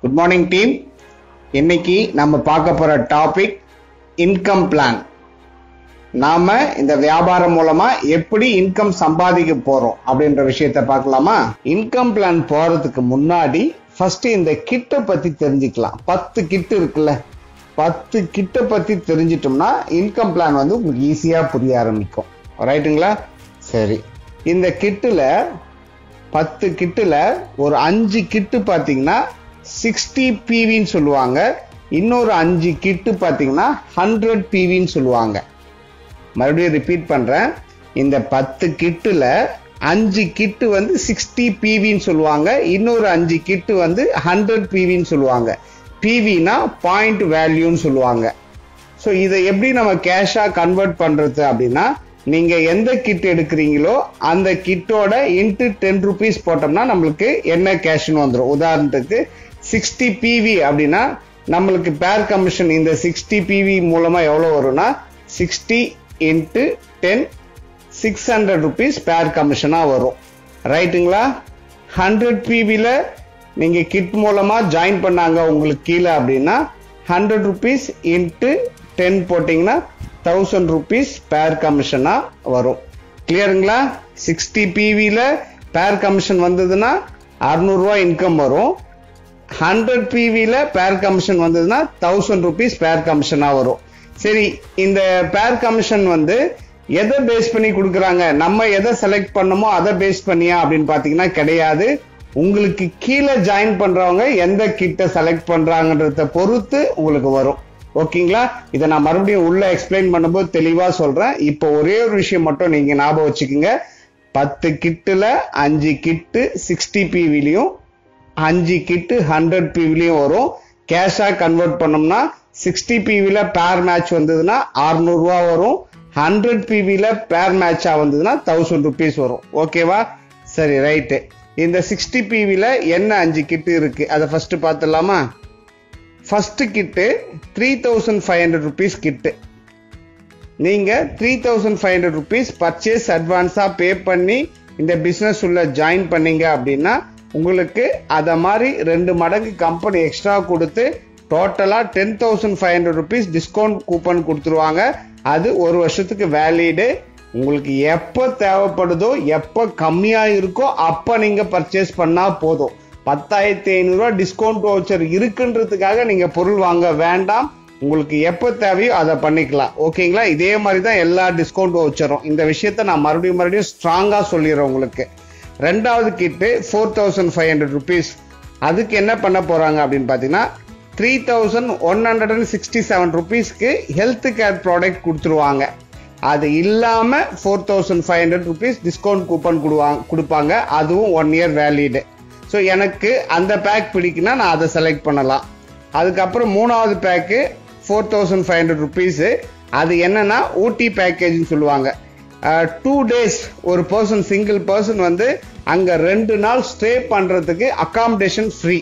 good morning team இன்னைக்கு நம்ம பார்க்க போற டாபிக் இன்கம் பிளான் நாம இந்த வியாபாரம் மூலமா எப்படி இன்கம் சம்பாதிக்க போறோம் அப்படின்ற விஷயத்த பார்க்கலாமா இன்கம் பிளான் போறதுக்கு முன்னாடி ஃபர்ஸ்ட் இந்த கிட்ட பத்தி தெரிஞ்சுக்கலாம் பத்து கிட் இருக்குல்ல பத்து கிட்ட பத்தி தெரிஞ்சிட்டோம்னா இன்கம் பிளான் வந்து உங்களுக்கு ஈஸியா புரிய ஆரம்பிக்கும் ரைட்டுங்களா சரி இந்த கிட்டுல பத்து கிட்டுல ஒரு அஞ்சு கிட்டு பாத்தீங்கன்னா சிக்ஸ்டி பிவின்னு சொல்லுவாங்க இன்னொரு அஞ்சு கிட்டு பாத்தீங்கன்னா ஹண்ட்ரட் பிவின்னு சொல்லுவாங்க மறுபடியும் ரிப்பீட் பண்றேன் இந்த பத்து கிட்டுல அஞ்சு கிட்டு வந்து சிக்ஸ்டி பிவின்னு சொல்லுவாங்க இன்னொரு அஞ்சு கிட்டு வந்து ஹண்ட்ரட் பிவின்னு சொல்லுவாங்க பிவினா பாயிண்ட் வேல்யூன்னு சொல்லுவாங்க ஸோ இதை எப்படி நம்ம கேஷா கன்வெர்ட் பண்றது அப்படின்னா நீங்க எந்த கிட் எடுக்கிறீங்களோ அந்த கிட்டோட இன்ட்டு டென் ருபீஸ் போட்டோம்னா நம்மளுக்கு என்ன கேஷ்னு வந்துடும் உதாரணத்துக்கு சிக்ஸ்டி பிவி அப்படின்னா நம்மளுக்கு பேர் கமிஷன் இந்த சிக்ஸ்டி பிவி மூலமா எவ்வளோ வரும்னா sixty into ten six hundred rupees pair கமிஷனாக வரும் ரைட்டுங்களா ஹண்ட்ரட் பிவியில் நீங்கள் கிட் மூலமாக ஜாயின் பண்ணாங்க உங்களுக்கு கீழே அப்படின்னா ஹண்ட்ரட் ருபீஸ் இன்ட்டு டென் போட்டிங்கன்னா தௌசண்ட் ருபீஸ் பேர் கமிஷனாக வரும் கிளியருங்களா சிக்ஸ்டி பிவியில் பேர் கமிஷன் வந்ததுன்னா அறுநூறுவா இன்கம் வரும் ஹண்ட்ரட் பிவியில் பேர் கமிஷன் வந்ததுன்னா தௌசண்ட் ருபீஸ் பேர் கமிஷனாக வரும் சரி இந்த பேர் கமிஷன் வந்து எதை பேஸ் பண்ணி கொடுக்குறாங்க நம்ம எதை செலக்ட் பண்ணமோ அதை பேஸ் பண்ணியா அப்படின்னு பார்த்தீங்கன்னா கிடையாது உங்களுக்கு கீழே ஜாயின் பண்றவங்க எந்த கிட்ட செலக்ட் பண்றாங்கன்றத பொறுத்து உங்களுக்கு வரும் ஓகேங்களா இதை நான் மறுபடியும் உள்ள எக்ஸ்பிளைன் பண்ணும்போது தெளிவா சொல்றேன் இப்போ ஒரே ஒரு விஷயம் மட்டும் நீங்க ஞாபகம் வச்சுக்கோங்க பத்து கிட்டுல அஞ்சு கிட்டு சிக்ஸ்டி பிவிலையும் அஞ்சு கிட்டு ஹண்ட்ரட் பிவிலையும் வரும் கேஷா கன்வெர்ட் பண்ணோம்னா சிக்ஸ்டி பிவில பேர் மேட்ச் வந்ததுன்னா அறுநூறுவா வரும் ஹண்ட்ரட் பிவில பேர் மேட்சா வந்ததுன்னா தௌசண்ட் ருபீஸ் வரும் ஓகேவா சரி ரைட்டு இந்த சிக்ஸ்டி பிவில என்ன அஞ்சு கிட்டு இருக்கு அதை ஃபர்ஸ்ட் பார்த்துடலாமா first kit three thousand five hundred rupees kit நீங்க three thousand five hundred rupees purchase அட்வான்ஸா பே பண்ணி இந்த பிசினஸ் உள்ள ஜாயின் பண்ணீங்க அப்படின்னா உங்களுக்கு அதை மாதிரி ரெண்டு மடங்கு கம்பெனி எக்ஸ்ட்ரா கொடுத்து டோட்டலா ten thousand five hundred rupees discount coupon கொடுத்துருவாங்க அது ஒரு வருஷத்துக்கு வேலிடு உங்களுக்கு எப்போ தேவைப்படுதோ எப்போ கம்மியா இருக்கோ அப்போ நீங்க பர்ச்சேஸ் பண்ணா போதும் பத்தாயிரத்தி ஐநூறுரூவா டிஸ்கவுண்ட் வவுச்சர் இருக்குன்றதுக்காக நீங்க பொருள் வாங்க வேண்டாம் உங்களுக்கு எப்போ தேவையோ அதை பண்ணிக்கலாம் ஓகேங்களா இதே மாதிரி தான் எல்லா டிஸ்கவுண்ட் வவுச்சரும் இந்த விஷயத்த நான் மறுபடியும் மறுபடியும் ஸ்ட்ராங்காக சொல்லிடுறேன் உங்களுக்கு ரெண்டாவது kit four thousand five hundred rupees அதுக்கு என்ன பண்ண போறாங்க அப்படின்னு பார்த்தீங்கன்னா three thousand one hundred and sixty seven ருபீஸ்க்கு ஹெல்த் கேர் ப்ராடக்ட் கொடுத்துருவாங்க அது இல்லாம four thousand five hundred rupees discount coupon கொடுவாங்க கொடுப்பாங்க அதுவும் ஒன் இயர் வேலிடு ஸோ எனக்கு அந்த பேக் பிடிக்குன்னா நான் அதை செலக்ட் பண்ணலாம் அதுக்கப்புறம் மூணாவது pack four thousand five hundred rupees அது என்னன்னா ஊட்டி பேக்கேஜ்னு சொல்லுவாங்க டூ டேஸ் ஒரு பர்சன் சிங்கிள் பர்சன் வந்து அங்கே ரெண்டு நாள் ஸ்டே பண்ணுறதுக்கு அகாமடேஷன் ஃப்ரீ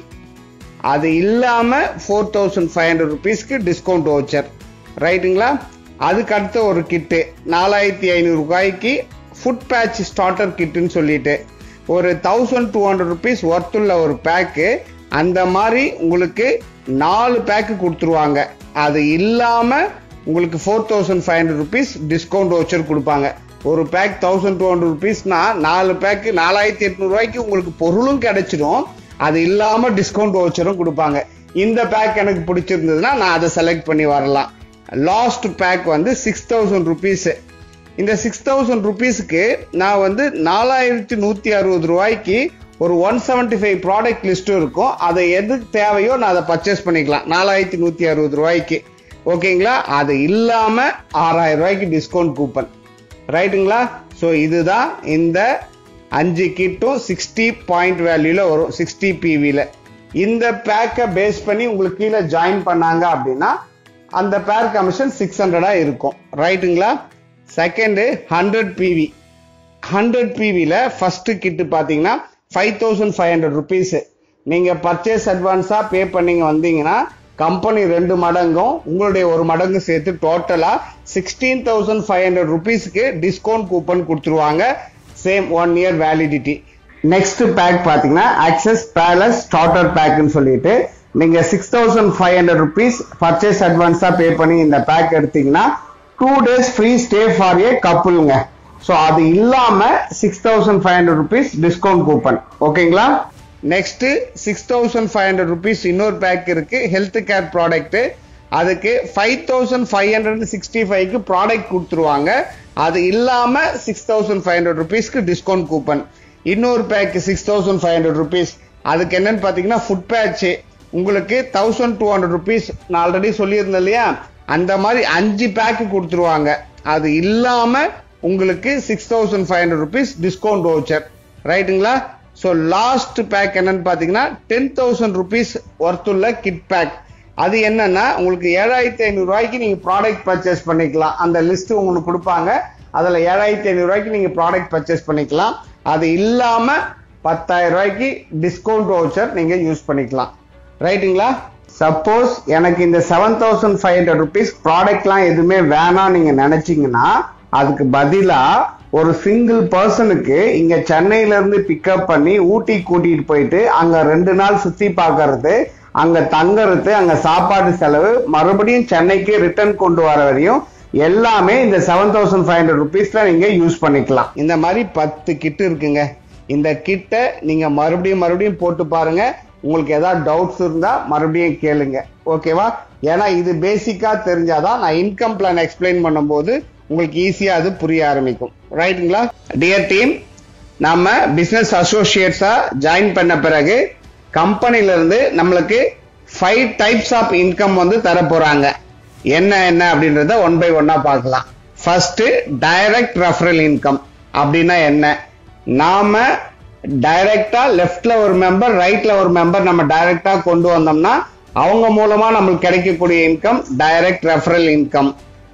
அது இல்லாமல் ஃபோர் தௌசண்ட் ஃபைவ் ஹண்ட்ரட் ருபீஸ்க்கு டிஸ்கவுண்ட் வவுச்சர் ரைட்டுங்களா அதுக்கு அடுத்த ஒரு கிட்டு நாலாயிரத்தி ஐநூறு ரூபாய்க்கு ஃபுட் பேட்ச் ஸ்டார்டர் கிட்டுன்னு சொல்லிட்டு ஒரு தௌசண்ட் டூ ஹண்ட்ரட் ருபீஸ் ஒர்த்துள்ள ஒரு பேக்கு அந்த மாதிரி உங்களுக்கு நாலு பேக்கு கொடுத்துருவாங்க அது இல்லாமல் உங்களுக்கு four thousand five hundred rupees discount voucher கொடுப்பாங்க ஒரு பேக் தௌசண்ட் டூ ஹண்ட்ரட் ருபீஸ்னா நாலு பேக்கு நாலாயிரத்தி எட்நூறுவாய்க்கு உங்களுக்கு பொருளும் கிடைச்சிடும் அது இல்லாமல் டிஸ்கவுண்ட் வவுச்சரும் கொடுப்பாங்க இந்த பேக் எனக்கு பிடிச்சிருந்ததுன்னா நான் அதை செலக்ட் பண்ணி வரலாம் லாஸ்ட் பேக் வந்து சிக்ஸ் தௌசண்ட் ருபீஸ் இந்த சிக்ஸ் தௌசண்ட் ருபீஸ்க்கு நான் வந்து நாலாயிரத்தி நூற்றி அறுபது ரூபாய்க்கு ஒரு ஒன் செவன்டி ஃபைவ் ப்ராடக்ட் லிஸ்ட்டும் இருக்கும் அதை எது தேவையோ நான் அதை பர்ச்சேஸ் பண்ணிக்கலாம் நாலாயிரத்தி நூற்றி அறுபது ரூபாய்க்கு ஓகேங்களா அது இல்லாமல் ஆறாயிரம் ரூபாய்க்கு டிஸ்கவுண்ட் கூப்பன் ரைட்டுங்களா ஸோ இதுதான் இந்த அஞ்சு கிட்டும் சிக்ஸ்டி பாயிண்ட் வேல்யூல வரும் சிக்ஸ்டி பிவியில் இந்த பேக்கை பேஸ் பண்ணி உங்களுக்கு கீழே ஜாயின் பண்ணாங்க அப்படின்னா அந்த பேர் கமிஷன் சிக்ஸ் ஹண்ட்ரடா இருக்கும் ரைட்டுங்களா செகண்டு ஹண்ட்ரட் பிவி ஹண்ட்ரட் பிவியில் ஃபர்ஸ்ட் கிட்டு பார்த்தீங்கன்னா five thousand five hundred rupees நீங்கள் பர்ச்சேஸ் அட்வான்ஸாக பே பண்ணீங்க வந்தீங்கன்னா கம்பெனி ரெண்டு மடங்கும் உங்களுடைய ஒரு மடங்கு சேர்த்து டோட்டலாக சிக்ஸ்டீன் தௌசண்ட் ஃபைவ் ஹண்ட்ரட் ருபீஸ்க்கு டிஸ்கவுண்ட் கூப்பன் கொடுத்துருவாங்க same one year validity next pack பாத்தீங்கன்னா அக்சஸ் பேலஸ் ஸ்டார்டர் பேக்னு சொல்லிட்டு நீங்க six thousand five hundred rupees purchase அட்வான்ஸா பே பண்ணி இந்த பேக் எடுத்தீங்கன்னா two days free stay for a கப்புளுங்க ஸோ அது இல்லாம six thousand five hundred rupees discount coupon ஓகேங்களா next six thousand five hundred rupees இன்னொரு பேக் இருக்கு ஹெல்த் கேர் ப்ராடக்ட் அதுக்கு five thousand five hundred sixty ஃபைவ்க்கு ப்ராடக்ட் கொடுத்துருவாங்க அது இல்லாம சிக்ஸ் தௌசண்ட் ஃபைவ் ஹண்ட்ரட் ருபீஸ்க்கு டிஸ்கவுண்ட் கூப்பன் இன்னொரு pack six thousand five hundred rupees அதுக்கு என்னன்னு பாத்தீங்கன்னா ஃபுட் பேட்ச் உங்களுக்கு தௌசண்ட் டூ ஹண்ட்ரட் ருபீஸ் நான் ஆல்ரெடி சொல்லியிருந்தேன் இல்லையா அந்த மாதிரி அஞ்சு பேக் கொடுத்துருவாங்க அது இல்லாம உங்களுக்கு six thousand five hundred rupees discount voucher ரைட்டுங்களா ஸோ லாஸ்ட் பேக் என்னன்னு பாத்தீங்கன்னா டென் தௌசண்ட் ருபீஸ் ஒர்த்துள்ள கிட் பேக் அது என்னன்னா உங்களுக்கு ஏழாயிரத்தி ஐநூறு ரூபாய்க்கு நீங்க ப்ராடக்ட் பர்ச்சேஸ் பண்ணிக்கலாம் அந்த லிஸ்ட் உங்களுக்கு கொடுப்பாங்க அதுல ஏழாயிரத்தி ஐநூறு ரூபாய்க்கு நீங்க ப்ராடக்ட் பர்ச்சேஸ் பண்ணிக்கலாம் அது இல்லாம பத்தாயிரம் ரூபாய்க்கு டிஸ்கவுண்ட் வவுச்சர் நீங்க யூஸ் பண்ணிக்கலாம் ரைட்டுங்களா சப்போஸ் எனக்கு இந்த seven thousand five hundred rupees ப்ராடக்ட்லாம் எதுவுமே வேணாம் நீங்க நினைச்சீங்கன்னா அதுக்கு பதிலா ஒரு சிங்கிள் பர்சனுக்கு இங்க சென்னையில இருந்து பிக்கப் பண்ணி ஊட்டி கூட்டிட்டு போயிட்டு அங்க ரெண்டு நாள் சுத்தி பார்க்கறது அங்க தங்கறது அங்க சாப்பாடு செலவு மறுபடியும் சென்னைக்கு ரிட்டர்ன் கொண்டு வர வரையும் எல்லாமே இந்த செவன் தௌசண்ட் ஃபைவ் ஹண்ட்ரட் ருபீஸ்ல நீங்க யூஸ் பண்ணிக்கலாம் இந்த மாதிரி பத்து கிட் இருக்குங்க இந்த கிட்டை நீங்க மறுபடியும் மறுபடியும் போட்டு பாருங்க உங்களுக்கு ஏதாவது டவுட்ஸ் இருந்தா மறுபடியும் கேளுங்க ஓகேவா ஏன்னா இது பேசிக்கா தெரிஞ்சாதான் நான் இன்கம் பிளான் எக்ஸ்பிளைன் பண்ணும்போது உங்களுக்கு ஈஸியா அது புரிய ஆரம்பிக்கும் ரைட்டுங்களா டியர் டீம் நம்ம பிசினஸ் அசோசியேட்ஸா ஜாயின் பண்ண பிறகு கம்பெனில இருந்து நம்மளுக்கு ஃபைவ் டைப்ஸ் ஆஃப் இன்கம் வந்து தர போறாங்க என்ன என்ன அப்படின்றத ஒன் பை ஒன்னா பார்க்கலாம் ஃபர்ஸ்ட் டைரக்ட் ரெஃபரல் இன்கம் அப்படின்னா என்ன நாம டைரக்டா லெஃப்ட்ல ஒரு மெம்பர் ரைட்ல ஒரு மெம்பர் நம்ம டைரக்டா கொண்டு வந்தோம்னா அவங்க மூலமா நம்மளுக்கு கிடைக்கக்கூடிய income direct referral income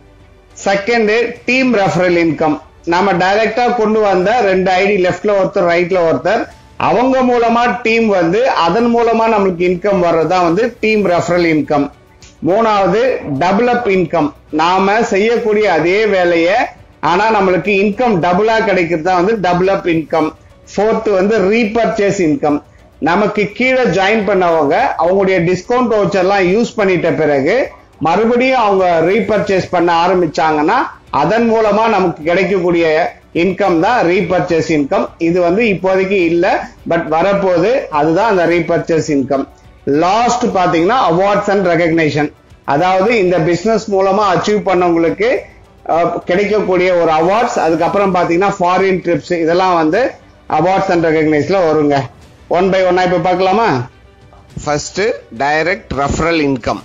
second team referral income நம்ம டைரக்டா கொண்டு வந்த ரெண்டு ஐடி லெஃப்ட்ல ஒருத்தர் ரைட்ல ஒருத்தர் அவங்க மூலமா டீம் வந்து அதன் மூலமா நம்மளுக்கு இன்கம் வர்றதுதான் வந்து டீம் ரெஃபரல் இன்கம் மூணாவது டெவலப் இன்கம் நாம செய்யக்கூடிய அதே வேலையை ஆனா நம்மளுக்கு இன்கம் டபுளா கிடைக்கிறது தான் வந்து டெவலப் இன்கம் ஃபோர்த் வந்து ரீபர்ச்சேஸ் இன்கம் நமக்கு கீழே ஜாயின் பண்ணவங்க அவங்களுடைய டிஸ்கவுண்ட் வவுச்சர்லாம் யூஸ் பண்ணிட்ட பிறகு மறுபடியும் அவங்க ரீபர்ச்சேஸ் பண்ண ஆரம்பிச்சாங்கன்னா அதன் மூலமா நமக்கு கிடைக்கக்கூடிய இன்கம் தான் ரீபர்ச்சேஸ் இன்கம் இது வந்து இப்போதைக்கு இல்ல பட் வரப்போகுது அதுதான் அந்த ரீபர்ச்சேஸ் இன்கம் லாஸ்ட் பாத்தீங்கன்னா அவார்ட்ஸ் அண்ட் ரெகக்னேஷன் அதாவது இந்த பிசினஸ் மூலமா அச்சீவ் பண்ணவங்களுக்கு அஹ், கிடைக்கக்கூடிய ஒரு அவார்ட்ஸ் அதுக்கப்புறம் பாத்தீங்கன்னா ஃபாரின் ட்ரிப்ஸ் இதெல்லாம் வந்து அவார்ட்ஸ் அண்ட் ரெகக்னைஸ்ல வருங்க ஒன் பை ஒன்னா இப்ப பார்க்கலாமா ஃபர்ஸ்ட் டைரக்ட் ரெஃபரல் இன்கம்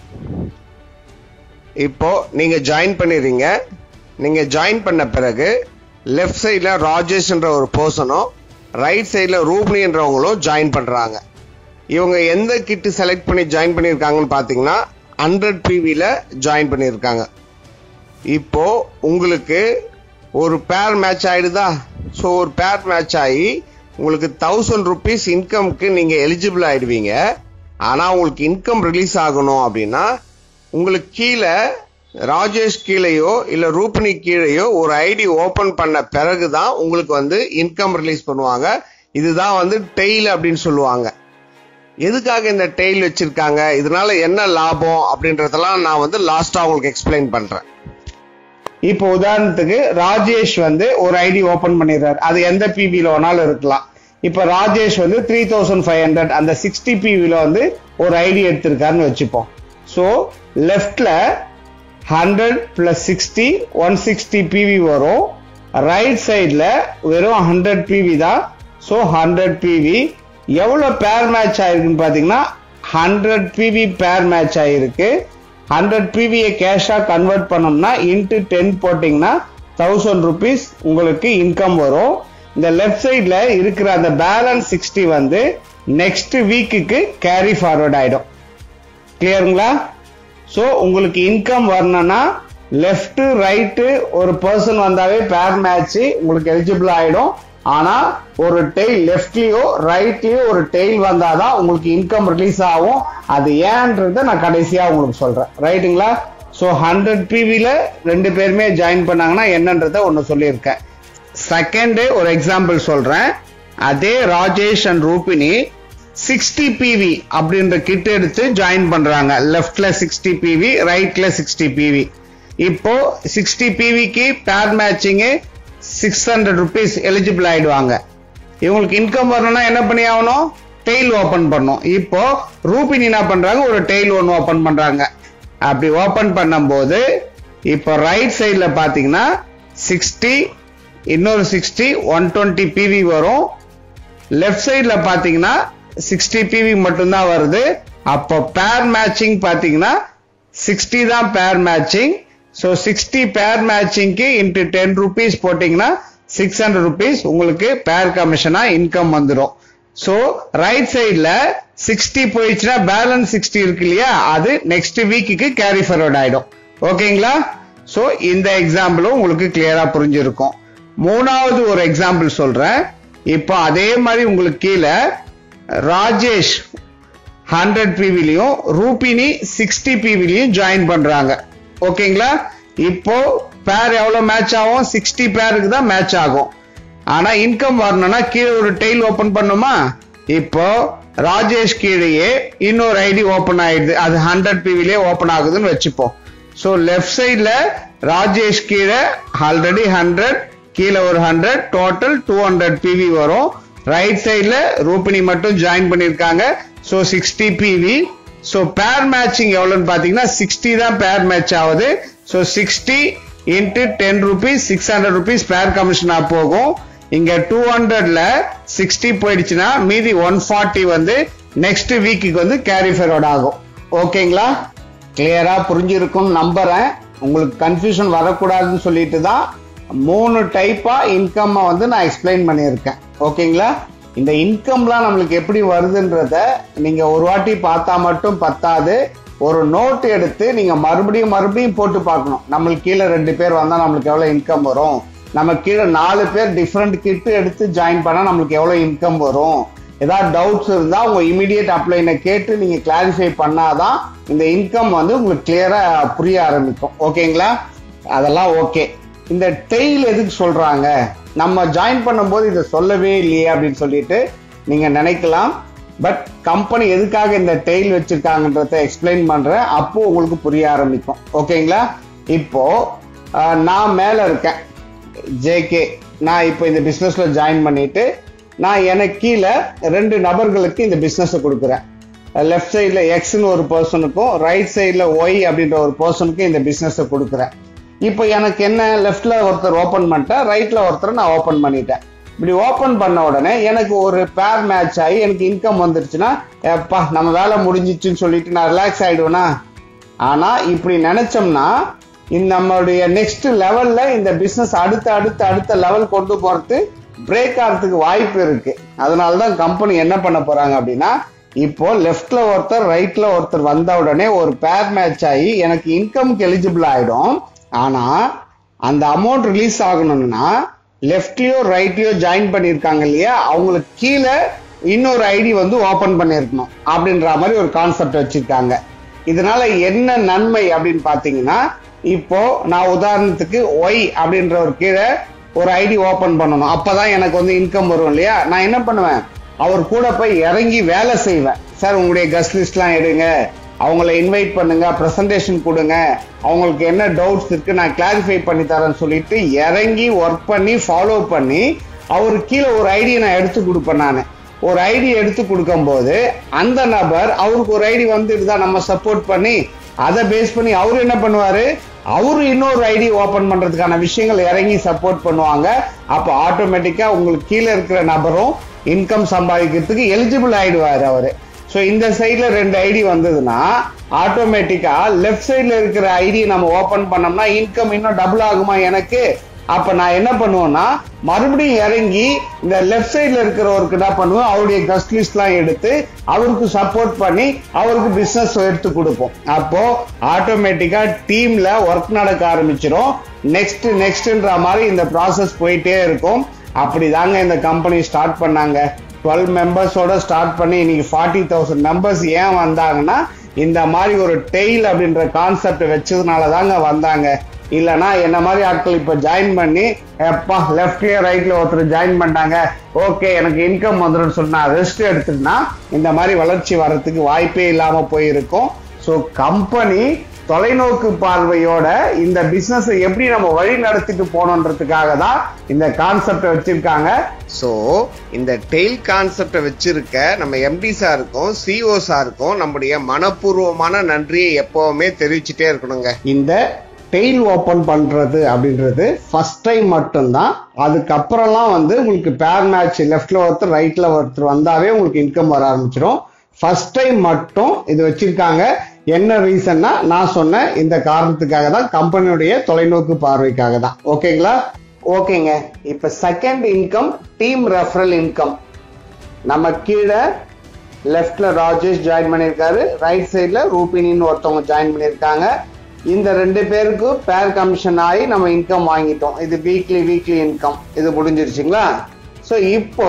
இப்போ நீங்க ஜாயின் பண்ணிடுறீங்க நீங்க ஜாயின் பண்ண பிறகு லெஃப்ட் சைடில் ராஜேஷ்ன்ற ஒரு பர்சனும் ரைட் சைடில் ரூபினின்றவங்களும் ஜாயின் பண்றாங்க இவங்க எந்த கிட்டு செலக்ட் பண்ணி ஜாயின் பண்ணியிருக்காங்கன்னு பார்த்தீங்கன்னா ஹண்ட்ரட் பிவியில் ஜாயின் பண்ணியிருக்காங்க இப்போ உங்களுக்கு ஒரு பேர் மேட்ச் ஆயிடுதா ஸோ ஒரு பேர் மேட்ச் ஆகி உங்களுக்கு தௌசண்ட் ருபீஸ் இன்கம்க்கு நீங்க எலிஜிபிள் ஆயிடுவீங்க ஆனா உங்களுக்கு இன்கம் ரிலீஸ் ஆகணும் அப்படின்னா உங்களுக்கு கீழே ராஜேஷ் கீழேயோ இல்ல ரூபினி கீழேயோ ஒரு ஐடி ஓபன் பண்ண பிறகுதான் உங்களுக்கு வந்து இன்கம் ரிலீஸ் பண்ணுவாங்க இதுதான் வந்து டெய்ல் அப்படின்னு சொல்லுவாங்க எதுக்காக இந்த டெய்ல் வச்சிருக்காங்க இதனால என்ன லாபம் அப்படின்றதெல்லாம் நான் வந்து லாஸ்டா உங்களுக்கு எக்ஸ்பிளைன் பண்றேன் இப்போ உதாரணத்துக்கு ராஜேஷ் வந்து ஒரு ஐடி ஓபன் பண்ணிடுறாரு அது எந்த பிவில வேணாலும் இருக்கலாம் இப்போ ராஜேஷ் வந்து த்ரீ தௌசண்ட் ஃபைவ் ஹண்ட்ரட் அந்த சிக்ஸ்டி பிவில வந்து ஒரு ஐடி எடுத்திருக்காருன்னு வச்சுப்போம் ஸோ லெஃப்ட்ல hundred plus sixty one sixty PV வரும் ரைட் சைடில் வெறும் ஹண்ட்ரட் பிவி தான் ஸோ ஹண்ட்ரட் பிவி எவ்வளோ பேர் மேட்ச் ஆயிருக்குன்னு பார்த்தீங்கன்னா ஹண்ட்ரட் பிவி பேர் மேட்ச் ஆயிருக்கு ஹண்ட்ரட் பிவியை கேஷாக கன்வெர்ட் பண்ணோம்னா இன்ட்டு டென் போட்டிங்கன்னா தௌசண்ட் ருபீஸ் உங்களுக்கு இன்கம் வரும் இந்த லெஃப்ட் சைடில் இருக்கிற அந்த பேலன்ஸ் சிக்ஸ்டி வந்து நெக்ஸ்ட் வீக்குக்கு கேரி ஃபார்வர்ட் ஆயிடும் கிளியருங்களா ஸோ உங்களுக்கு இன்கம் வரணும்னா லெஃப்ட் ரைட்டு ஒரு பர்சன் வந்தாவே பேர் மேட்ச் உங்களுக்கு எலிஜிபிள் ஆயிடும் ஆனா ஒரு டெய்ல் லெஃப்ட்லயோ ரைட்லயோ ஒரு டெய்ல் வந்தாதான் உங்களுக்கு இன்கம் ரிலீஸ் ஆகும் அது ஏன்றத நான் கடைசியா உங்களுக்கு சொல்றேன் ரைட்டுங்களா ஸோ ஹண்ட்ரட் பிவில ரெண்டு பேருமே ஜாயின் பண்ணாங்கன்னா என்னன்றத ஒன்று சொல்லியிருக்கேன் செகண்ட் ஒரு எக்ஸாம்பிள் சொல்றேன் அதே Rajesh and Rubini sixty PV அப்படின்ற கிட் எடுத்து ஜாயின் பண்றாங்க லெஃப்ட்ல சிக்ஸ்டி பிவி ரைட்ல சிக்ஸ்டி பிவி இப்போ சிக்ஸ்டி பிவிக்கு pair matching six hundred rupees eligible ஆயிடுவாங்க இவங்களுக்கு இன்கம் வரணும்னா என்ன பண்ணி ஆகணும் டெய்ல் ஓபன் பண்ணும் இப்போ ரூபின் என்ன பண்றாங்க ஒரு டெய்ல் ஒன்று ஓபன் பண்றாங்க அப்படி ஓபன் பண்ணும்போது இப்போ ரைட் சைடில் பார்த்தீங்கன்னா சிக்ஸ்டி இன்னொரு சிக்ஸ்டி ஒன் டுவெண்ட்டி பிவி வரும் லெஃப்ட் சைடில் பார்த்தீங்கன்னா சிக்ஸ்டி பிவி மட்டும்தான் வருது அப்போ பேர் மேட்சிங் பார்த்தீங்கன்னா சிக்ஸ்டி தான் பேர் மேட்சிங் ஸோ சிக்ஸ்டி பேர் மேட்சிங்க்கு இன்ட்டு டென் ருபீஸ் போட்டிங்கன்னா சிக்ஸ் ஹண்ட்ரட் ருபீஸ் உங்களுக்கு பேர் கமிஷனா இன்கம் வந்துடும் ஸோ ரைட் சைடில் சிக்ஸ்டி போயிடுச்சுன்னா பேலன்ஸ் சிக்ஸ்டி இருக்கு இல்லையா அது நெக்ஸ்ட் வீக்குக்கு கேரி ஃபார்வர்ட் ஆயிடும் ஓகேங்களா ஸோ இந்த எக்ஸாம்பிளும் உங்களுக்கு கிளியரா புரிஞ்சிருக்கும் மூணாவது ஒரு எக்ஸாம்பிள் சொல்றேன் இப்போ அதே மாதிரி உங்களுக்கு கீழே ராஜேஷ் ஹண்ட்ரட் பிவிலையும் ரூபினி சிக்ஸ்டி பிவிலையும் ஜாயின் பண்றாங்க ஓகேங்களா இப்போ பேர் எவ்வளவு மேட்ச் ஆகும் சிக்ஸ்டி பேருக்கு தான் மேட்ச் ஆகும் ஆனா இன்கம் வரணும்னா கீழே ஒரு டெய்ல் ஓபன் பண்ணுமா இப்போ ராஜேஷ் கீழேயே இன்னொரு ஐடி ஓபன் ஆயிடுது அது ஹண்ட்ரட் பிவிலே ஓபன் ஆகுதுன்னு வச்சுப்போம் ஸோ லெஃப்ட் சைடில் ராஜேஷ் கீழே ஆல்ரெடி ஹண்ட்ரட் கீழே ஒரு hundred total two hundred PV வரும் ரைட் சைடில் ரூபினி மட்டும் ஜாயின் பண்ணியிருக்காங்க so sixty PV so pair matching எவ்வளோன்னு பார்த்தீங்கன்னா சிக்ஸ்டி தான் பேர் மேட்ச் ஆகுது so sixty into ten rupees six hundred rupees pair கமிஷனாக போகும் இங்க டூ ஹண்ட்ரட்ல சிக்ஸ்டி போயிடுச்சுன்னா மீதி ஒன் ஃபார்ட்டி வந்து நெக்ஸ்ட் வீக்குக்கு வந்து கேரி ஃபெரோட் ஆகும் ஓகேங்களா கிளியரா புரிஞ்சிருக்கும் நம்புறேன் உங்களுக்கு கன்ஃபியூஷன் வரக்கூடாதுன்னு சொல்லிட்டு தான் மூணு டைப்பா இன்கம் வந்து நான் எக்ஸ்பிளைன் பண்ணியிருக்கேன் ஓகேங்களா இந்த இன்கம்லாம் நம்மளுக்கு எப்படி வருதுன்றத நீங்க ஒரு வாட்டி பார்த்தா மட்டும் பத்தாது ஒரு நோட் எடுத்து நீங்க மறுபடியும் மறுபடியும் போட்டு பார்க்கணும் நம்மளுக்கு கீழே ரெண்டு பேர் வந்தா நம்மளுக்கு எவ்வளவு இன்கம் வரும் நம்ம கீழே நாலு பேர் டிஃப்ரெண்ட் கிட்டு எடுத்து ஜாயின் பண்ணா நம்மளுக்கு எவ்வளவு இன்கம் வரும் ஏதாவது டவுட்ஸ் இருந்தா உங்க இமிடியேட் அப்ளைனை கேட்டு நீங்க கிளாரிஃபை பண்ணாதான் இந்த இன்கம் வந்து உங்களுக்கு கிளியரா புரிய ஆரம்பிக்கும் ஓகேங்களா அதெல்லாம் ஓகே இந்த டெய்ல் எதுக்கு சொல்றாங்க நம்ம ஜாயின் பண்ணும்போது இதை சொல்லவே இல்லையே அப்படின்னு சொல்லிட்டு நீங்க நினைக்கலாம் பட் கம்பெனி எதுக்காக இந்த டெய்ல் வச்சிருக்காங்கன்றத எக்ஸ்பிளைன் பண்றேன் அப்போ உங்களுக்கு புரிய ஆரம்பிக்கும் ஓகேங்களா இப்போ ஆஹ், நான் மேல இருக்கேன் ஜேகே நான் இப்போ இந்த பிசினஸ்ல ஜாயின் பண்ணிட்டு நான் எனக்கு கீழே ரெண்டு நபர்களுக்கு இந்த பிசினஸ் கொடுக்குறேன் லெஃப்ட் சைடில் எக்ஸ்னு ஒரு பர்சனுக்கும் ரைட் சைடில் ஒய் அப்படின்ற ஒரு பர்சனுக்கும் இந்த பிசினஸை கொடுக்குறேன் இப்போ எனக்கு என்ன லெஃப்ட்ல ஒருத்தர் ஓப்பன் பண்ணிட்டேன் ரைட்ல ஒருத்தர் நான் ஓப்பன் பண்ணிட்டேன் இப்படி ஓப்பன் பண்ண உடனே எனக்கு ஒரு பேர் மேட்ச் ஆகி எனக்கு இன்கம் வந்துருச்சுன்னா எப்பா நம்ம வேலை முடிஞ்சிச்சுன்னு சொல்லிட்டு நான் ரிலாக்ஸ் ஆயிடுவேனா ஆனா இப்படி நினைச்சோம்னா இந்த நம்மளுடைய நெக்ஸ்ட் லெவல்ல இந்த பிசினஸ் அடுத்த அடுத்த அடுத்த லெவல் கொண்டு போறது பிரேக் ஆகிறதுக்கு வாய்ப்பு இருக்கு அதனால தான் கம்பெனி என்ன பண்ண போறாங்க அப்படின்னா இப்போ லெஃப்ட்ல ஒருத்தர் ரைட்ல ஒருத்தர் வந்த உடனே ஒரு பேர் மேட்ச் ஆகி எனக்கு இன்கம்க்கு எலிஜிபிள் ஆயிடும் ஆனா அந்த அமௌண்ட் ரிலீஸ் ஆகணும்னா லெஃப்ட்லயோ ரைட்லயோ ஜாயின் பண்ணியிருக்காங்க இல்லையா அவங்களுக்கு கீழே இன்னொரு ஐடி வந்து ஓபன் பண்ணியிருக்கணும் அப்படின்ற மாதிரி ஒரு கான்செப்ட் வச்சிருக்காங்க இதனால என்ன நன்மை அப்படின்னு பாத்தீங்கன்னா இப்போ நான் உதாரணத்துக்கு ஒய் அப்படின்ற ஒரு கீழே ஒரு ஐடி ஓபன் பண்ணணும் அப்பதான் எனக்கு வந்து இன்கம் வரும் இல்லையா நான் என்ன பண்ணுவேன் அவர் கூட போய் இறங்கி வேலை செய்வேன் சார் உங்களுடைய கஸ்ட் லிஸ்ட்லாம் எடுங்க அவங்கள இன்வைட் பண்ணுங்க ப்ரெசன்டேஷன் கொடுங்க அவங்களுக்கு என்ன டவுட்ஸ் இருக்கு நான் கிளாரிஃபை பண்ணி தரேன்னு சொல்லிட்டு இறங்கி ஒர்க் பண்ணி ஃபாலோ பண்ணி அவர் கீழே ஒரு ஐடியை நான் எடுத்து கொடுப்பேன் நான் ஒரு ஐடி எடுத்து கொடுக்கும்போது அந்த நபர் அவருக்கு ஒரு ஐடி வந்துட்டு தான் நம்ம சப்போர்ட் பண்ணி அதை பேஸ் பண்ணி அவர் என்ன பண்ணுவாரு அவரு இன்னொரு ஐடி ஓபன் பண்றதுக்கான விஷயங்கள் இறங்கி சப்போர்ட் பண்ணுவாங்க அப்போ ஆட்டோமேட்டிக்கா உங்களுக்கு கீழே இருக்கிற நபரும் இன்கம் சம்பாதிக்கிறதுக்கு எலிஜிபிள் ஆயிடுவாரு அவரு ஸோ இந்த சைட்ல ரெண்டு ஐடி வந்ததுன்னா ஆட்டோமேட்டிக்கா லெஃப்ட் சைட்ல இருக்கிற ஐடி நம்ம ஓபன் பண்ணோம்னா இன்கம் இன்னும் டபுள் ஆகுமா எனக்கு அப்ப நான் என்ன பண்ணுவேன்னா மறுபடியும் இறங்கி இந்த லெஃப்ட் சைட்ல இருக்கிறவருக்கு என்ன பண்ணுவேன் அவருடைய கஸ்ட் லிஸ்ட்லாம் எடுத்து அவருக்கு சப்போர்ட் பண்ணி அவருக்கு பிசினஸ் எடுத்து கொடுப்போம் அப்போ ஆட்டோமேட்டிக்கா டீம்ல ஒர்க் நடக்க ஆரம்பிச்சிடும் நெக்ஸ்ட் நெக்ஸ்ட்ன்ற மாதிரி இந்த ப்ராசஸ் போயிட்டே இருக்கும் அப்படிதாங்க இந்த கம்பெனி ஸ்டார்ட் பண்ணாங்க டுவெல் மெம்பர்ஸோட ஸ்டார்ட் பண்ணி இன்னைக்கு ஃபார்ட்டி தௌசண்ட் மெம்பர்ஸ் ஏன் வந்தாங்கன்னா இந்த மாதிரி ஒரு டெய்ல் அப்படின்ற கான்செப்ட் வச்சதுனால தாங்க வந்தாங்க இல்லைன்னா என்ன மாதிரி ஆட்கள் இப்போ ஜாயின் பண்ணி எப்பா லெஃப்ட்லயே ரைட்ல ஒருத்தர் ஜாயின் பண்ணாங்க ஓகே எனக்கு இன்கம் வந்துடும் சொன்னா ரெஸ்ட் எடுத்துட்டுனா இந்த மாதிரி வளர்ச்சி வர்றதுக்கு வாய்ப்பே இல்லாம போயிருக்கும் ஸோ கம்பெனி தொலைநோக்கு பார்வையோட இந்த பிசினஸ் எப்படி நம்ம வழி நடத்திட்டு போனோன்றதுக்காக தான் இந்த கான்செப்டை வச்சிருக்காங்க ஸோ இந்த டெய்ல் கான்செப்டை வச்சிருக்க நம்ம எம்டிஸா இருக்கும் சிஓஸா இருக்கும் நம்முடைய மனப்பூர்வமான நன்றியை எப்பவுமே தெரிவிச்சுட்டே இருக்கணுங்க இந்த டெய்ல் ஓப்பன் பண்றது அப்படின்றது ஃபர்ஸ்ட் டைம் மட்டும்தான் அதுக்கப்புறம்லாம் வந்து உங்களுக்கு பேர் மேட்ச் லெஃப்ட்ல ஒருத்தர் ரைட்ல ஒருத்தர் வந்தாவே உங்களுக்கு இன்கம் வர ஆரம்பிச்சிடும் ஃபர்ஸ்ட் டைம் மட்டும் இது வச்சிருக்காங்க என்ன ரீசன்னா நான் சொன்ன இந்த காரணத்துக்காக தான் கம்பெனியுடைய தொலைநோக்கு பார்வைக்காக தான் ஓகேங்களா ஓகேங்க இப்ப second income team referral income நம்ம கீழே லெஃப்ட்ல ராஜேஷ் ஜாயின் பண்ணியிருக்காரு ரைட் சைட்ல ரூபினின்னு ஒருத்தவங்க ஜாயின் பண்ணியிருக்காங்க இந்த ரெண்டு பேருக்கு பேர் கமிஷன் ஆகி நம்ம இன்கம் வாங்கிட்டோம் இது வீக்லி வீக்லி இன்கம் இது முடிஞ்சிருச்சுங்களா ஸோ இப்போ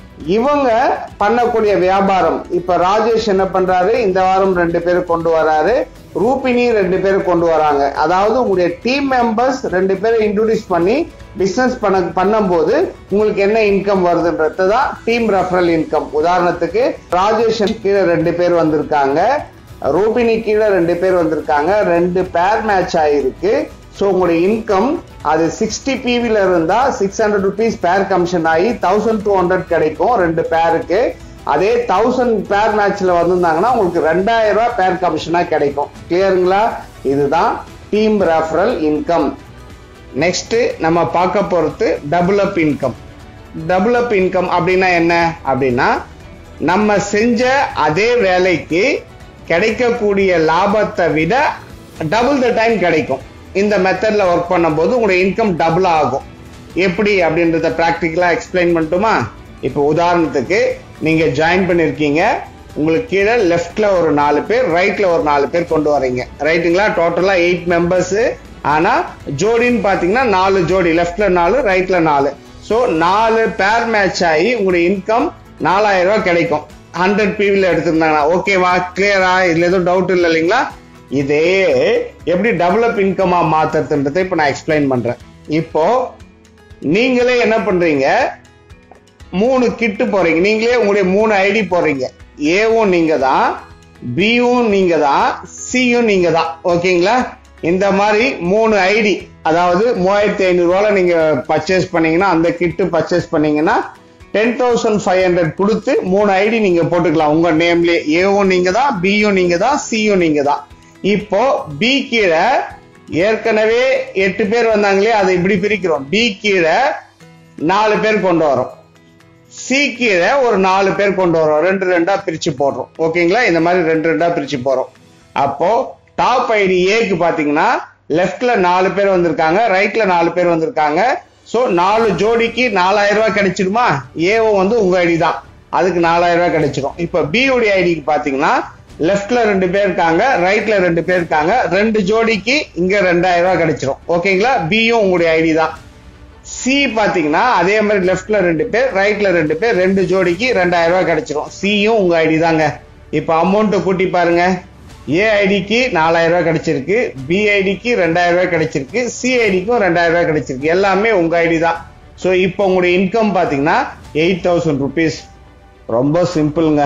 இவங்க பண்ணக்கூடிய வியாபாரம் இப்ப ராஜேஷ் என்ன பண்றாரு இந்த வாரம் ரெண்டு பேர் கொண்டு வராரு ரூபினி ரெண்டு பேர் கொண்டு வராங்க அதாவது உங்களுடைய டீம் மெம்பர்ஸ் ரெண்டு பேரை இன்ட்ரோடியூஸ் பண்ணி பிசினஸ் பண்ண பண்ணும்போது உங்களுக்கு என்ன இன்கம் வருதுன்றது தான் டீம் ரெஃபரல் இன்கம் உதாரணத்துக்கு ராஜேஷ் கீழே ரெண்டு பேர் வந்திருக்காங்க ரூபினி கீழே ரெண்டு பேர் வந்திருக்காங்க ரெண்டு பேர் மேட்ச் ஆயிருக்கு ஸோ உங்களுடைய இன்கம் அது சிக்ஸ்டி பிவில இருந்தா six hundred rupees pair commission ஆகி தௌசண்ட் டூ ஹண்ட்ரட் கிடைக்கும் ரெண்டு பேருக்கு அதே தௌசண்ட் பேர் மேட்ச்ல வந்திருந்தாங்கன்னா உங்களுக்கு ரெண்டாயிரம் ரூபாய் பேர் கமிஷனா கிடைக்கும் கிளியருங்களா இதுதான் டீம் ரெஃபரல் இன்கம் நெக்ஸ்ட் நம்ம பார்க்க போறது double up income double up income அப்படின்னா என்ன அப்படின்னா நம்ம செஞ்ச அதே வேலைக்கு கிடைக்கக்கூடிய லாபத்தை விட டபுள் த டைம் கிடைக்கும் இந்த மெத்தட்ல ஒர்க் பண்ணும்போது உங்களுடைய இன்கம் டபுள் ஆகும் எப்படி அப்படின்றத ப்ராக்டிக்கலா எக்ஸ்பிளைன் பண்ணட்டுமா இப்போ உதாரணத்துக்கு நீங்க ஜாயின் பண்ணிருக்கீங்க உங்களுக்கு கீழே லெஃப்ட்ல ஒரு நாலு பேர் ரைட்ல ஒரு நாலு பேர் கொண்டு வரீங்க ரைட்டுங்களா டோட்டலா எயிட் மெம்பர்ஸ் ஆனா ஜோடின்னு பாத்தீங்கன்னா நாலு ஜோடி லெஃப்ட்ல நாலு ரைட்ல நாலு ஸோ நாலு பேர் மேட்ச் ஆகி உங்களுடைய இன்கம் நாலாயிரம் ரூபாய் கிடைக்கும் ஹண்ட்ரட் பிவில எடுத்திருந்தாங்கன்னா ஓகேவா கிளியரா இதுல எதுவும் டவுட் இல்லை இல்லைங்களா இதே எப்படி டெவலப் இன்கமா மாத்துறதுன்றதை இப்போ நான் எக்ஸ்பிளைன் பண்றேன் இப்போ நீங்களே என்ன பண்றீங்க மூணு கிட்டு போறீங்க நீங்களே உங்களுடைய மூணு ஐடி போடுறீங்க ஏவும் நீங்க தான் பியும் நீங்க தான் சியும் நீங்க தான் ஓகேங்களா இந்த மாதிரி மூணு ஐடி அதாவது மூவாயிரத்தி ஐநூறு ரூபாய் நீங்க பர்ச்சேஸ் பண்ணீங்கன்னா அந்த கிட்டு பர்ச்சேஸ் பண்ணீங்கன்னா டென் தௌசண்ட் ஃபைவ் ஹண்ட்ரட் கொடுத்து மூணு ஐடி நீங்க போட்டுக்கலாம் உங்க நேம்லயே ஏவும் நீங்க தான் பியும் நீங்க தான் சியும் நீங்க தான் இப்போ பி கீழே ஏற்கனவே எட்டு பேர் வந்தாங்களே அதை இப்படி பிரிக்கிறோம் பி கீழே நாலு பேர் கொண்டு வரோம் சி கீழே ஒரு நாலு பேர் கொண்டு வரோம் ரெண்டு ரெண்டா பிரிச்சு போடுறோம் ஓகேங்களா இந்த மாதிரி ரெண்டு ரெண்டா பிரிச்சு போறோம் அப்போ டாப் ஐடி ஏக்கு பாத்தீங்கன்னா லெஃப்ட்ல நாலு பேர் வந்திருக்காங்க ரைட்ல நாலு பேர் வந்திருக்காங்க ஸோ நாலு ஜோடிக்கு நாலாயிரம் ரூபாய் கிடைச்சிடுமா ஏவும் வந்து உங்க ஐடி தான் அதுக்கு நாலாயிரம் ரூபாய் கிடைச்சிடும் இப்போ பி உடைய ஐடிக்கு பாத்தீங்கன்னா லெஃப்ட்ல ரெண்டு பேர் இருக்காங்க ரைட்ல ரெண்டு பேர் இருக்காங்க ரெண்டு ஜோடிக்கு இங்க ரெண்டாயிரம் ரூபாய் கிடைச்சிரும் ஓகேங்களா பியும் உங்களுடைய ஐடி தான் சி பாத்தீங்கன்னா அதே மாதிரி லெஃப்ட்ல ரெண்டு பேர் ரைட்ல ரெண்டு பேர் ரெண்டு ஜோடிக்கு ரெண்டாயிரம் ரூபாய் கிடைச்சிரும் சியும் உங்க ஐடி தாங்க இப்போ அமௌண்ட் கூட்டி பாருங்க ஏ ஐடிக்கு நாலாயிரம் ரூபாய் கிடைச்சிருக்கு பி ஐடிக்கு ரெண்டாயிரம் ரூபாய் கிடைச்சிருக்கு சி ஐடிக்கும் ரெண்டாயிரம் ரூபாய் கிடைச்சிருக்கு எல்லாமே உங்க ஐடி தான் ஸோ இப்போ உங்களுடைய இன்கம் பாத்தீங்கன்னா எயிட் தௌசண்ட் ருபீஸ் ரொம்ப சிம்பிளுங்க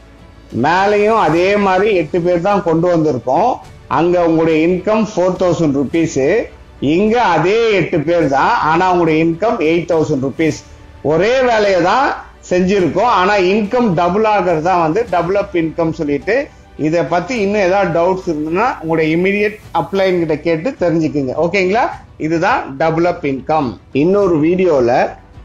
மேலேயும் அதே மாதிரி எட்டு பேர் தான் கொண்டு வந்திருக்கோம் அங்க உங்களுடைய இன்கம் ஃபோர் தௌசண்ட் ருபீஸ் இங்க அதே எட்டு பேர் தான் ஆனா உங்களுடைய இன்கம் எயிட் தௌசண்ட் ருபீஸ் ஒரே வேலையை தான் செஞ்சிருக்கோம் ஆனா இன்கம் டபுள் ஆகிறது தான் வந்து டபுள் அப் இன்கம் சொல்லிட்டு இதை பத்தி இன்னும் ஏதாவது டவுட்ஸ் இருந்ததுன்னா உங்களுடைய இமிடியட் அப்ளைன் கிட்ட கேட்டு தெரிஞ்சுக்குங்க ஓகேங்களா இதுதான் டபுள் அப் இன்கம் இன்னொரு வீடியோல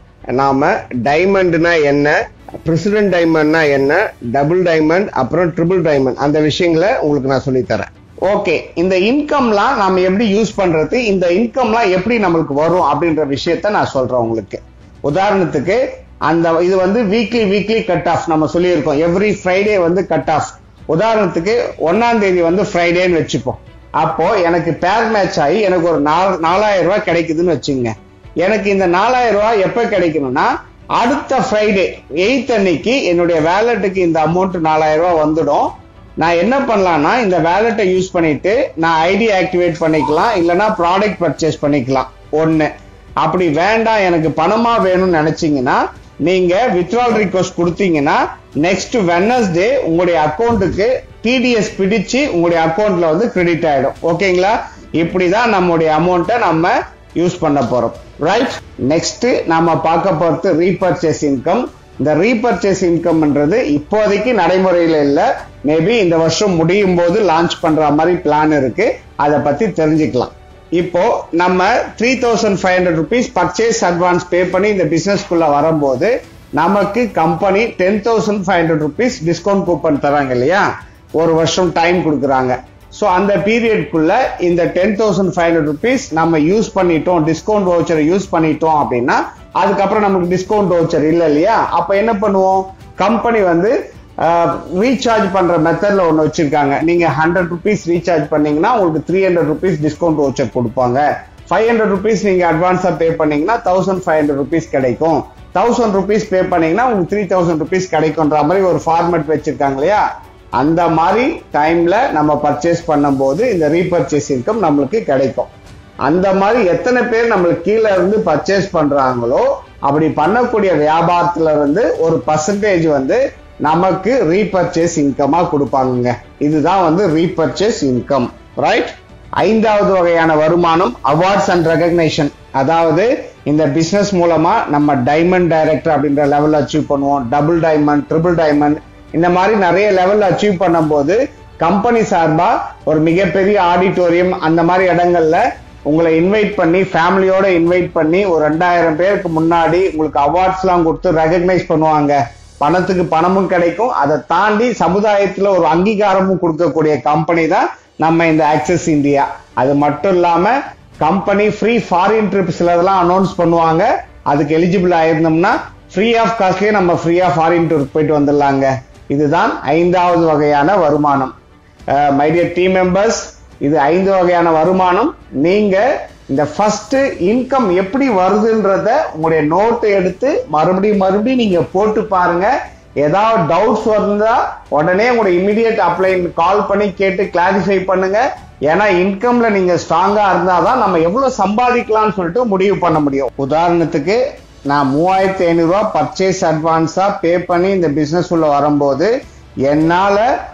நாம டைமண்ட்னா என்ன பிரசிடென்ட் டைமண்ட்னா என்ன டபுள் டைமண்ட் அப்புறம் ட்ரிபிள் டைமண்ட் அந்த விஷயங்களை உங்களுக்கு நான் சொல்லி தரேன் ஓகே இந்த இன்கம்லாம் நாம எப்படி யூஸ் பண்றது இந்த இன்கம்லாம் எப்படி நம்மளுக்கு வரும் அப்படின்ற விஷயத்த நான் சொல்றேன் உங்களுக்கு உதாரணத்துக்கு அந்த இது வந்து வீக்லி வீக்லி கட் ஆஃப் நம்ம சொல்லியிருக்கோம் எவ்ரி ஃப்ரைடே வந்து கட் ஆஃப் உதாரணத்துக்கு ஒன்னாம் தேதி வந்து ஃப்ரைடேன்னு வச்சுப்போம் அப்போ எனக்கு பேர் மேட்ச் ஆகி எனக்கு ஒரு நாலு- நாலாயிரம் ரூபாய் கிடைக்குதுன்னு வச்சுங்க எனக்கு இந்த நாலாயிரம் ரூபாய் எப்ப கிடைக்கணும்னா அடுத்த ஃப்ரைடே எயித் அன்னைக்கு என்னுடைய வேலெட்டுக்கு இந்த அமௌண்ட் நாலாயிரம் ரூபாய் வந்துடும் நான் என்ன பண்ணலாம்னா இந்த வேலெட்டை யூஸ் பண்ணிட்டு நான் ஐடி ஆக்டிவேட் பண்ணிக்கலாம் இல்லைன்னா ப்ராடக்ட் பர்ச்சேஸ் பண்ணிக்கலாம் ஒன்று அப்படி வேண்டாம் எனக்கு பணமா வேணும்னு நினைச்சீங்கன்னா நீங்க வித்ட்ரால் ரிக்வஸ்ட் கொடுத்தீங்கன்னா நெக்ஸ்ட் வெனஸ்டே உங்களுடைய அக்கௌண்ட்டுக்கு டிடிஎஸ் பிடிச்சு உங்களுடைய அக்கௌண்ட்ல வந்து கிரெடிட் ஆயிடும் ஓகேங்களா இப்படிதான் நம்மளுடைய அமௌண்ட்டை நம்ம யூஸ் பண்ண போறோம் ரைட் நெக்ஸ்ட் நாம பார்க்க போறது ரீபர்ச்சேஸ் இன்கம் இந்த ரீபர்ச்சேஸ் இன்கம்ன்றது இப்போதைக்கு நடைமுறையில இல்ல மேபி இந்த வருஷம் முடியும் போது லான்ச் பண்ற மாதிரி பிளான் இருக்கு அதை பத்தி தெரிஞ்சுக்கலாம் இப்போ நம்ம three thousand five hundred rupees purchase advance pay பண்ணி இந்த பிசினஸ்க்குள்ள வரும்போது நமக்கு company ten thousand five hundred rupees discount coupon தராங்க இல்லையா ஒரு வருஷம் டைம் கொடுக்குறாங்க ஸோ அந்த பீரியட்குள்ள இந்த ten thousand five hundred rupees நம்ம யூஸ் பண்ணிட்டோம் டிஸ்கவுண்ட் வவுச்சரை யூஸ் பண்ணிட்டோம் அப்படின்னா அதுக்கப்புறம் நமக்கு டிஸ்கவுண்ட் வவுச்சர் இல்லை இல்லையா அப்போ என்ன பண்ணுவோம் கம்பெனி வந்து ரீசார்ஜ் பண்ற மெத்தட்ல ஒன்று வச்சிருக்காங்க நீங்க ஹண்ட்ரட் ருபீஸ் ரீசார்ஜ் பண்ணீங்கன்னா உங்களுக்கு three hundred rupees discount voucher கொடுப்பாங்க ஃபைவ் ஹண்ட்ரட் ருபீஸ் நீங்க அட்வான்ஸா பே பண்ணீங்கன்னா தௌசண்ட் ஃபைவ் ஹண்ட்ரட் ருபீஸ் கிடைக்கும் தௌசண்ட் ருபீஸ் பே பண்ணீங்கன்னா உங்களுக்கு த்ரீ தௌசண்ட் ருபீஸ் கிடைக்கும்ன்ற மாதிரி ஒரு ஃபார்மேட் வச்சிருக்காங்க இல்லையா அந்த மாதிரி டைம்ல நம்ம பர்ச்சேஸ் பண்ணும்போது இந்த ரீபர்ச்சேஸ் இன்கம் நம்மளுக்கு கிடைக்கும் அந்த மாதிரி எத்தனை பேர் நம்மளுக்கு கீழே இருந்து பர்ச்சேஸ் பண்றாங்களோ அப்படி பண்ணக்கூடிய வியாபாரத்துல இருந்து ஒரு பர்சன்டேஜ் வந்து நமக்கு ரீபர்ச்சேஸ் இன்கமா கொடுப்பாங்க இதுதான் வந்து ரீபர்ச்சேஸ் இன்கம் ரைட் ஐந்தாவது வகையான வருமானம் அவார்ட்ஸ் அண்ட் ரெகக்னேஷன் அதாவது இந்த பிசினஸ் மூலமா நம்ம டைமண்ட் டைரக்டர் அப்படின்ற லெவல் அச்சீவ் பண்ணுவோம் டபுள் டைமண்ட் ட்ரிபிள் டைமண்ட் இந்த மாதிரி நிறைய லெவல் அச்சீவ் பண்ணும்போது கம்பெனி சார்பா ஒரு மிகப்பெரிய ஆடிட்டோரியம் அந்த மாதிரி இடங்கள்ல உங்களை இன்வைட் பண்ணி ஃபேமிலியோட இன்வைட் பண்ணி ஒரு ரெண்டாயிரம் பேருக்கு முன்னாடி உங்களுக்கு அவார்ட்ஸ் எல்லாம் கொடுத்து ரெகக்னைஸ் பண்ணுவாங்க பணத்துக்கு பணமும் கிடைக்கும் அதை தாண்டி சமுதாயத்துல ஒரு அங்கீகாரமும் கொடுக்கக்கூடிய கம்பெனி தான் நம்ம இந்த ஆக்சஸ் இந்தியா அது மட்டும் இல்லாம கம்பெனி ஃப்ரீ ஃபாரின் ட்ரிப் சிலதெல்லாம் அனௌன்ஸ் பண்ணுவாங்க அதுக்கு எலிஜிபிள் ஆயிருந்தோம்னா ஃப்ரீ ஆஃப் காஸ்ட்லயே நம்ம ஃப்ரீயா ஃபாரின் டூர் போயிட்டு வந்துடலாங்க இதுதான் ஐந்தாவது வகையான வருமானம் மை டியர் டீம் மெம்பர்ஸ் இது ஐந்து வகையான வருமானம் நீங்க இந்த ஃபர்ஸ்ட் இன்கம் எப்படி வருதுன்றத உங்களுடைய நோட்டை எடுத்து மறுபடியும் மறுபடியும் நீங்க போட்டு பாருங்க ஏதாவது டவுட்ஸ் வந்தா உடனே உங்களுடைய இமிடியட் அப்ளைன் கால் பண்ணி கேட்டு கிளாரிஃபை பண்ணுங்க ஏன்னா இன்கம்ல நீங்க ஸ்ட்ராங்கா இருந்தாதான் நம்ம எவ்வளவு சம்பாதிக்கலாம்னு சொல்லிட்டு முடிவு பண்ண முடியும் உதாரணத்துக்கு நான் மூவாயிரத்தி ஐநூறு ரூபாய் பர்ச்சேஸ் அட்வான்ஸா பே பண்ணி இந்த பிசினஸ் உள்ள வரும்போது என்னால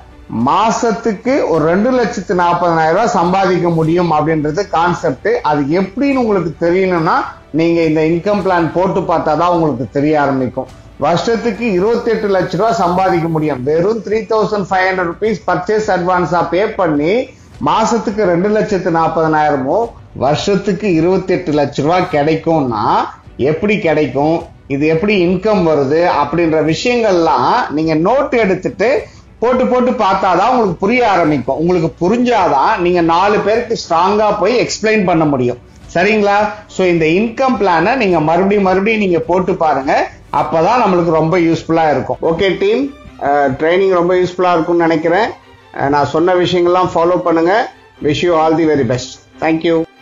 மாசத்துக்கு ஒரு ரெண்டு லட்சத்து நாற்பதனாயிரம் ரூபாய் சம்பாதிக்க முடியும் அப்படின்றது கான்செப்ட் அது எப்படின்னு உங்களுக்கு தெரியணும்னா நீங்க இந்த இன்கம் பிளான் போட்டு பார்த்தா தான் உங்களுக்கு தெரிய ஆரம்பிக்கும் வருஷத்துக்கு இருபத்தி எட்டு லட்ச ரூபாய் சம்பாதிக்க முடியும் வெறும் three thousand five hundred rupees purchase அட்வான்ஸா பே பண்ணி மாசத்துக்கு ரெண்டு லட்சத்து நாற்பதனாயிரமும் வருஷத்துக்கு இருபத்தி எட்டு லட்ச ரூபாய் கிடைக்கும்னா எப்படி கிடைக்கும் இது எப்படி இன்கம் வருது அப்படின்ற விஷயங்கள்லாம் நீங்க நோட் எடுத்துட்டு போட்டு போட்டு பார்த்தாதான் உங்களுக்கு புரிய ஆரம்பிக்கும் உங்களுக்கு புரிஞ்சாதான் நீங்க நாலு பேருக்கு ஸ்ட்ராங்கா போய் எக்ஸ்பிளைன் பண்ண முடியும் சரிங்களா சோ இந்த இன்கம் பிளானை நீங்க மறுபடியும் மறுபடியும் நீங்க போட்டு பாருங்க அப்பதான் நம்மளுக்கு ரொம்ப யூஸ்ஃபுல்லா இருக்கும் ஓகே டீம் ட்ரைனிங் ரொம்ப யூஸ்ஃபுல்லா இருக்கும்னு நினைக்கிறேன் நான் சொன்ன விஷயங்கள்லாம் ஃபாலோ பண்ணுங்க wish you all the very best thank you